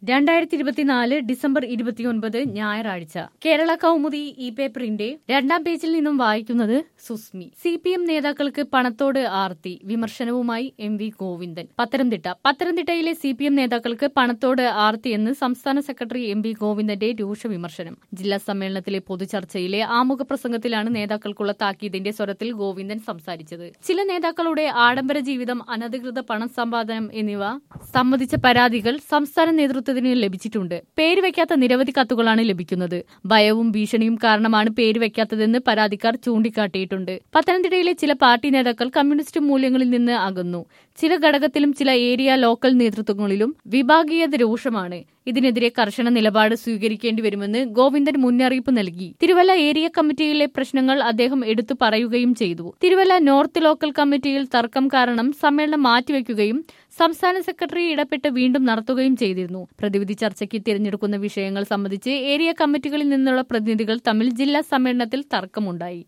രണ്ടായിരത്തി ഇരുപത്തിനാല് ഡിസംബർ ഇരുപത്തിയൊൻപത് ഞായറാഴ്ച കേരള കൗമുദി ഇ പേപ്പറിന്റെ രണ്ടാം പേജിൽ നിന്നും വായിക്കുന്നത് സുസ്മി സി പി എം നേതാക്കൾക്ക് പണത്തോട് ആർത്തി വിമർശനവുമായി എം വി ഗോവിന്ദൻ പത്തനംതിട്ട പത്തനംതിട്ടയിലെ സി പി എം നേതാക്കൾക്ക് പണത്തോട് ആർത്തി എന്ന് സംസ്ഥാന സെക്രട്ടറി എം വി ഗോവിന്ദന്റെ രൂക്ഷ വിമർശനം ജില്ലാ സമ്മേളനത്തിലെ പൊതുചർച്ചയിലെ ആമുഖ പ്രസംഗത്തിലാണ് നേതാക്കൾക്കുള്ള താക്കീതിന്റെ സ്വരത്തിൽ ഗോവിന്ദൻ സംസാരിച്ചത് ചില നേതാക്കളുടെ ആഡംബര ജീവിതം അനധികൃത പണം സമ്പാദനം എന്നിവ സംബന്ധിച്ച പരാതികൾ സംസ്ഥാന നേതൃത്വത്തിന് ലഭിച്ചിട്ടുണ്ട് പേര് വയ്ക്കാത്ത നിരവധി കത്തുകളാണ് ലഭിക്കുന്നത് ഭയവും ഭീഷണിയും കാരണമാണ് പേര് വയ്ക്കാത്തതെന്ന് പരാതിക്കാർ ചൂണ്ടിക്കാട്ടിയിട്ടുണ്ട് പത്തനംതിട്ടയിലെ ചില പാർട്ടി നേതാക്കൾ കമ്മ്യൂണിസ്റ്റ് മൂല്യങ്ങളിൽ നിന്ന് അകന്നു ചില ഘടകത്തിലും ചില ഏരിയ ലോക്കൽ നേതൃത്വങ്ങളിലും വിഭാഗീയത രൂക്ഷമാണ് ഇതിനെതിരെ കർശന നിലപാട് സ്വീകരിക്കേണ്ടി വരുമെന്ന് ഗോവിന്ദൻ മുന്നറിയിപ്പ് നൽകി തിരുവല്ല ഏരിയ കമ്മിറ്റിയിലെ പ്രശ്നങ്ങൾ അദ്ദേഹം എടുത്തു പറയുകയും ചെയ്തു തിരുവല്ല നോർത്ത് ലോക്കൽ കമ്മിറ്റിയിൽ തർക്കം കാരണം സമ്മേളനം മാറ്റിവെക്കുകയും സംസ്ഥാന സെക്രട്ടറി ഇടപെട്ട് വീണ്ടും നടത്തുകയും ചെയ്തിരുന്നു പ്രതിവിധി ചർച്ചയ്ക്ക് തിരഞ്ഞെടുക്കുന്ന വിഷയങ്ങൾ സംബന്ധിച്ച് ഏരിയ കമ്മിറ്റികളിൽ നിന്നുള്ള പ്രതിനിധികൾ തമ്മിൽ ജില്ലാ സമ്മേളനത്തിൽ തർക്കമുണ്ടായി